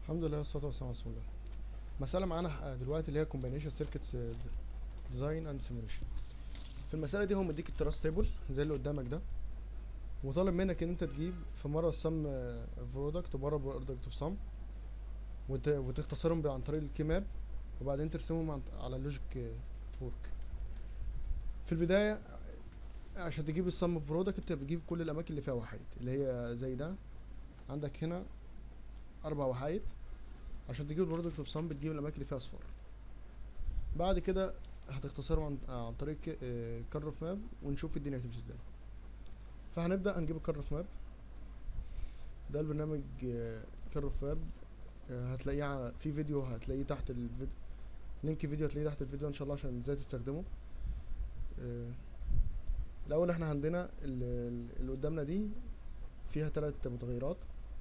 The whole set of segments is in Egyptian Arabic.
الحمد لله والصلاة والسلام على رسول الله مسألة معانا دلوقتي اللي هي combination circuits design and simulation في المسألة دي هو مديك التراس تيبل زي اللي قدامك ده وطالب منك ان انت تجيب في مرة السم برودكت وبره برودكت اوف سم وتختصرهم ب- عن طريق الكي ماب وبعدين ترسمهم عن- على اللوجيك وورك في البداية عشان تجيب السم برودكت انت بتجيب كل الاماكن اللي فيها وحيد اللي هي زي ده عندك هنا اربع وحايد عشان تجيب البرودكت اوف سم بتجيب الاماكن اللي فيها اصفار بعد كده هتختصرهم عن, عن طريق كارف ماب ونشوف الدنيا هتمشي ازاي فهنبدا هنجيب الكارف ماب ده البرنامج كارف ماب هتلاقيه ع- في فيديو هتلاقيه تحت الفيديو لينك فيديو هتلاقيه تحت الفيديو ان شاء الله عشان ازاي تستخدمه آه، الاول احنا عندنا ال- ال- اللي قدامنا دي فيها ثلاث متغيرات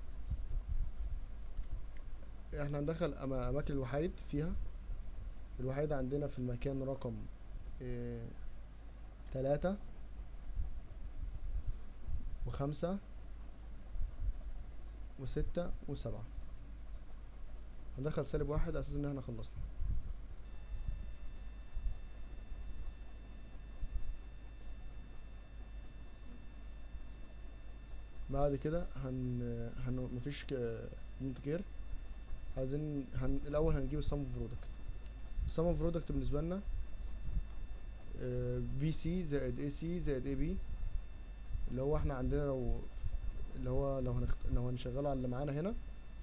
احنا هندخل أما- اماكن الوحايد فيها الوحيد عندنا في المكان رقم اه تلاتة وخمسة وستة وسبعة هندخل سالب واحد اساس ان احنا خلصنا بعد كده هن هن مفيش دونت كير عايزين هن... الاول هنجيب السم اوف برودكت السم اوف برودكت بالنسبه لنا بي سي زائد اي سي زائد اي بي اللي هو احنا عندنا لو اللي هو لو هنخت... لو هنشغله على اللي معانا هنا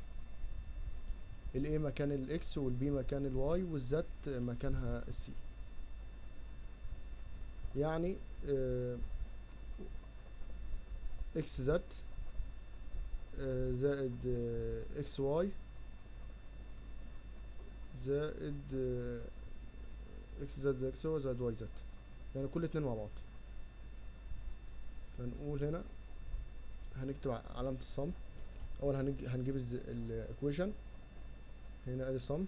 الاي مكان الاكس والبي مكان الواي والزد مكانها السي يعني اكس زد زائد اكس واي زائد اكس زد اكس واي زائد واي زد يعني كل اتنين مع بعض فنقول هنا هنكتب ع- علامة الصم اول هنج- هنجيب الايكويشن هنا ادي صم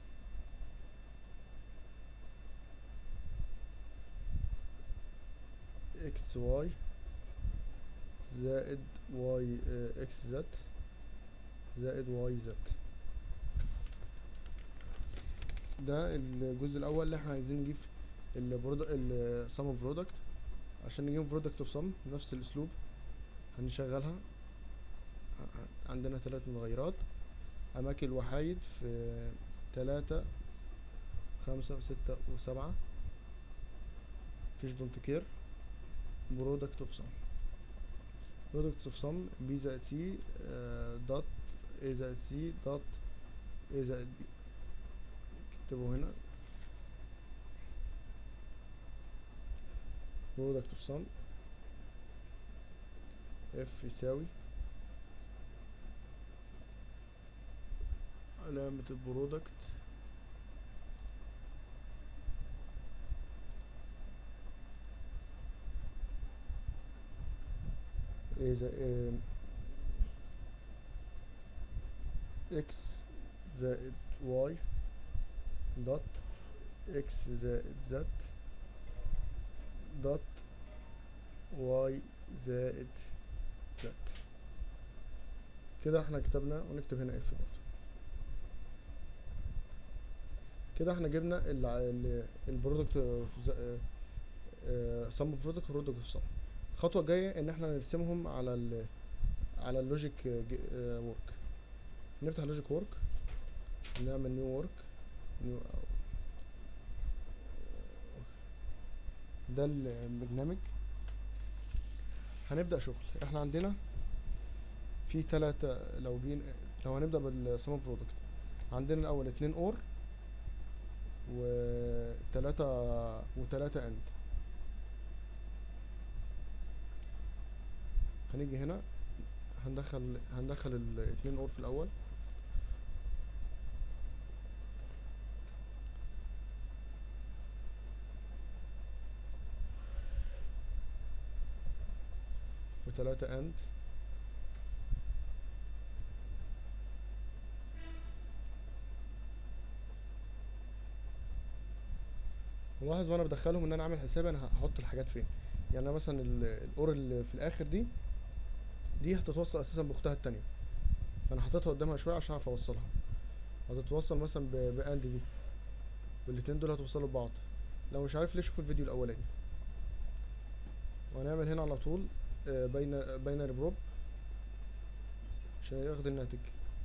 اكس واي زائد واي اكس زد زائد واي زد ده الجزء الاول اللي احنا عايزين نجيب البرودكت السم اوف برودكت عشان نجيب برودكت اوف سم نفس الاسلوب هنشغلها ع- ع- عندنا ثلاث متغيرات اماكن الوحايد في تلاتة خمسة وستة وسبعة مفيش دونت كير برودكت اوف سم برودكت اوف سم بي زائد سي دوت اي زائد سي دوت اي زائد بي اكتبه هنا product of sum f يساوي علامة البرودكت إذا آم، x زائد y دوت x زائد z دوت y زائد z كده احنا كتبنا ونكتب هنا f برضه كده احنا جبنا البرودكت سم برودكت برودكت سم الخطوه الجايه ان احنا نرسمهم على ال على اللوجيك وورك نفتح لوجيك وورك نعمل نيو وورك نيو ده البرنامج هنبدأ شغل احنا عندنا في تلاتة لو جينا لو هنبدأ بالسم برودكت عندنا الأول اتنين اور وتلاتة وتلاتة اند هنيجي هنا هندخل هندخل الاتنين اور في الأول وتلاتة اند ولاحظ وانا بدخلهم ان انا عامل حسابي انا هحط الحاجات فين يعني أنا مثلا ال- الاور اللي في الاخر دي دي هتتوصل اساسا باختها التانية فانا حاططها قدامها شويه عشان اعرف اوصلها هتتوصل مثلا ب- باند دي والاتنين دول هتوصلوا ببعض لو مش عارف ليه شوف الفيديو الاولاني وهنعمل هنا على طول بين باينري بروب عشان ياخد الناتج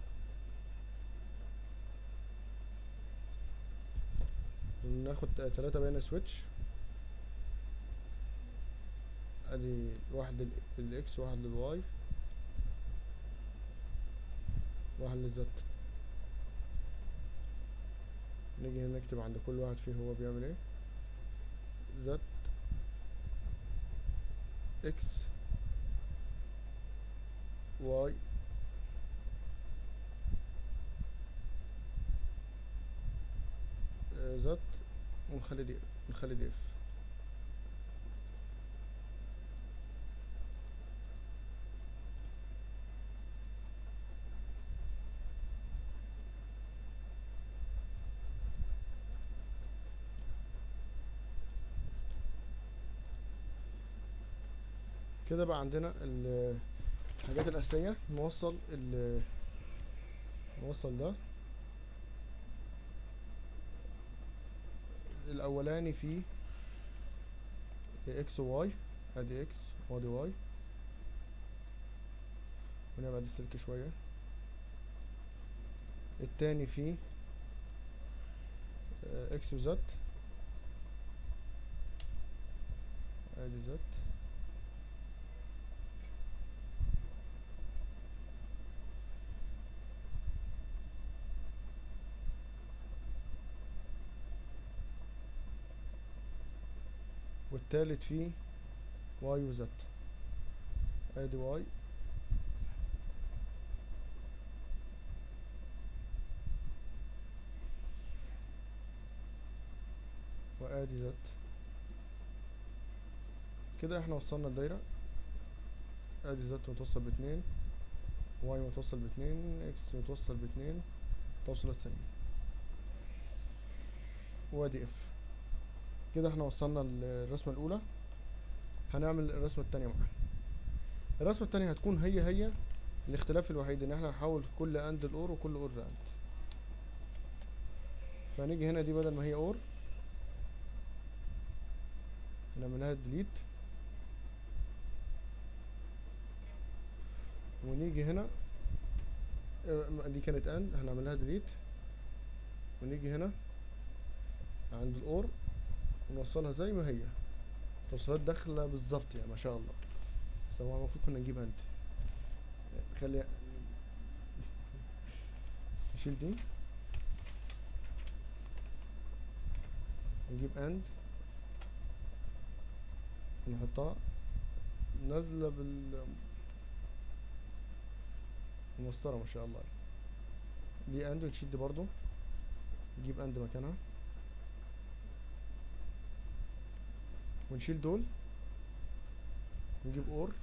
ناخد تلاتة باينري سويتش ادي واحد لل- للاكس واحد للواي واحد للزد نيجي هنا نكتب عند كل واحد فيه هو بيعمل ايه زد اكس واي آه، زد ونخلي دي نخلي دي اف كده بقى عندنا ال- الحاجات الأساسية نوصل ال نوصل ده الأولاني فيه اكس وواي ادي اكس وادي واي ونبعد السلك شوية التاني فيه آه، اكس وزد ادي زد والتالت فيه واي وزد ادي واي وادي زد كده احنا وصلنا الدايرة ادي زد متوصل باتنين واي متوصل باتنين اكس متوصل باتنين توصيلات سليمة وادي اف كده احنا وصلنا الرسمة الأولى هنعمل الرسمة التانية معاها الرسمة التانية هتكون هي هي الاختلاف الوحيد ان احنا هنحول كل اند الاور وكل اور لاند فهنيجي هنا دي بدل ما هي اور هنعملها ديليت ونيجي هنا اه، دي كانت اند هنعملها ديليت ونيجي هنا عند الاور ونوصلها زي ما هي توصيلات داخلة بالظبط يعني ما شاء الله بس هو المفروض كنا نجيب اند خلي نشيل دي نجيب اند نحطها نازلة بال المسطرة ما شاء الله دي اند ونشيل دي برضو نجيب اند مكانها ونشيل دول نجيب اور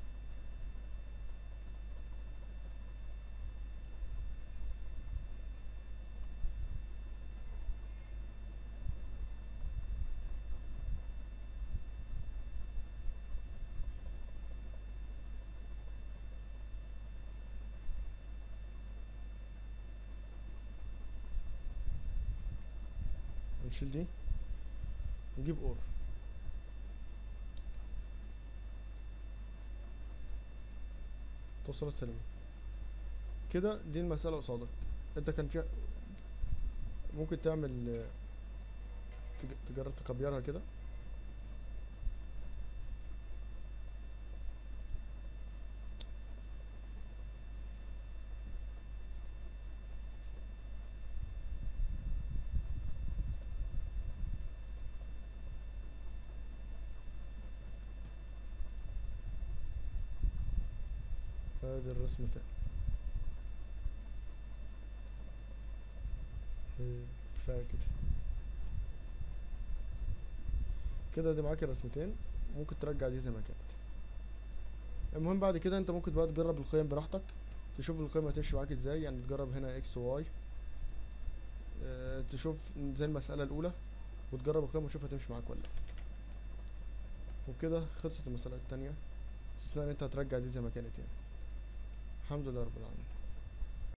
ونشيل دي نجيب اور توصيلات سليمة كده دي المسألة قصادك انت كان فيها ممكن تعمل آه، تج- تجرب تكبيرها كده ادي الرسم تاني إيه، كفاية كده كده دي معاك الرسمتين ممكن ترجع دي زي ما كانت المهم بعد كده انت ممكن بقى تجرب القيم براحتك تشوف القيم هتمشي معاك ازاي يعني تجرب هنا اكس وواي اه تشوف زي المسألة الأولى وتجرب القيم وتشوف هتمشي معاك ولا لا وكده خلصت المسألة التانية استثناء ان انت هترجع دي زي ما كانت يعني الحمد لله رب العالمين